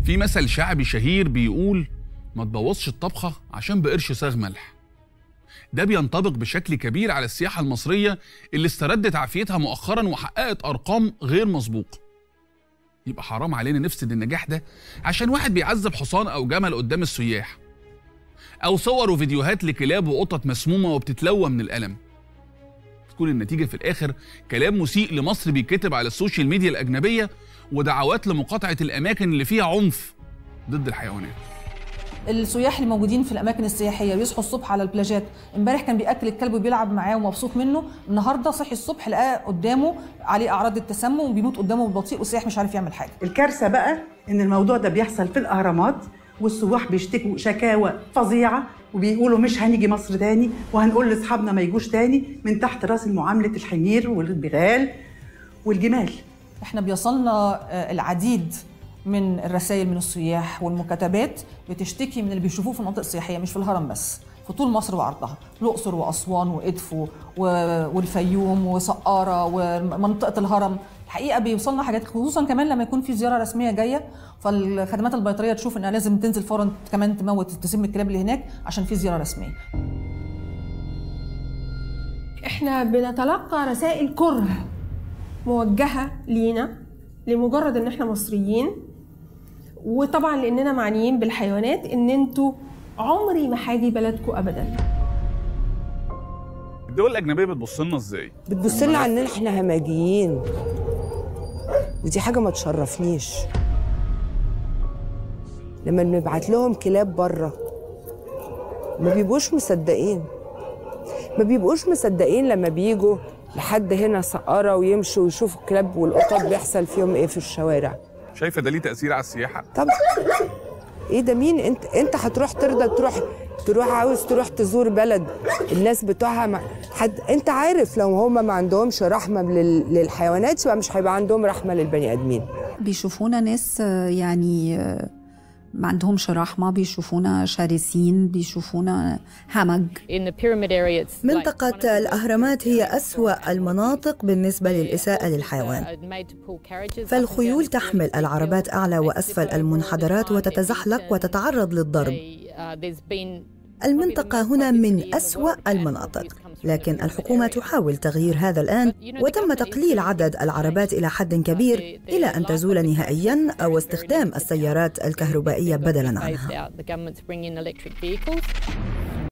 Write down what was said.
في مثل شعبي شهير بيقول ما تبوظش الطبخة عشان بقرش صاغ ملح ده بينطبق بشكل كبير على السياحة المصرية اللي استردت عافيتها مؤخرا وحققت أرقام غير مسبوقة يبقى حرام علينا نفسد النجاح ده عشان واحد بيعذب حصان أو جمل قدام السياح أو صور وفيديوهات لكلاب وقطط مسمومة وبتتلوى من الألم تكون النتيجة في الآخر كلام مسيء لمصر بيتكتب على السوشيال ميديا الأجنبية ودعوات لمقاطعة الأماكن اللي فيها عنف ضد الحيوانات السياح اللي موجودين في الاماكن السياحيه بيصحوا الصبح على البلاجات امبارح كان بياكل الكلب وبيلعب معاه ومبسوط منه النهارده صحي الصبح لقاه قدامه عليه اعراض التسمم وبيموت قدامه بالبطيء والسياح مش عارف يعمل حاجه الكارثه بقى ان الموضوع ده بيحصل في الاهرامات والسواح بيشتكوا شكاوى فظيعه وبيقولوا مش هنيجي مصر تاني وهنقول لاصحابنا ما يجوش تاني من تحت راس معامله الحمير والبغال والجمال احنا بيصلنا آه، العديد من الرسائل من السياح والمكاتبات بتشتكي من اللي بيشوفوه في المناطق السياحيه مش في الهرم بس في طول مصر وعرضها الاقصر واسوان وادفو و- والفيوم وسقاره ومنطقه الهرم الحقيقه بيوصلنا حاجات خصوصا كمان لما يكون في زياره رسميه جايه فالخدمات البيطريه تشوف انها لازم تنزل فورا كمان تموت تسم الكلاب اللي هناك عشان في زياره رسميه احنا بنتلقى رسائل كره موجهة لينا لمجرد ان احنا مصريين وطبعا لاننا معنيين بالحيوانات ان انتوا عمري ما هاجي بلدكم ابدا الدول الأجنبية بتبص لنا إزاي؟ بتبص لنا على ان احنا همجيين ودي حاجه ما تشرفنيش لما بنبعت لهم كلاب بره ما بيبقوش مصدقين ما بيبقوش مصدقين لما بيجوا لحد هنا سقارة ويمشوا ويشوفوا الكلاب والقطط بيحصل فيهم ايه في الشوارع شايفة ده ليه تأثير على السياحة؟ طب ايه ده مين انت انت هتروح ترضى تروح تروح عاوز تروح تزور بلد الناس بتوعها مع حد انت عارف لو هم ما عندهمش رحمه لل... للحيوانات يبقى مش هيبقى عندهم رحمه للبني ادمين بيشوفونا ناس آه، يعني آه، ما عندهمش رحمة بيشوفونا شرسين بيشوفونا همج In the pyramid area, it's like منطقة one of the الأهرامات هي أسوأ المناطق بالنسبة للإساءة للحيوان فالخيول تحمل العربات أعلى وأسفل المنحدرات وتتزحلق وتتعرض للضرب المنطقة هنا من أسوأ المناطق لكن الحكومة تحاول تغيير هذا الآن وتم تقليل عدد العربات إلى حد كبير إلى أن تزول نهائيا أو استخدام السيارات الكهربائية بدلا عنها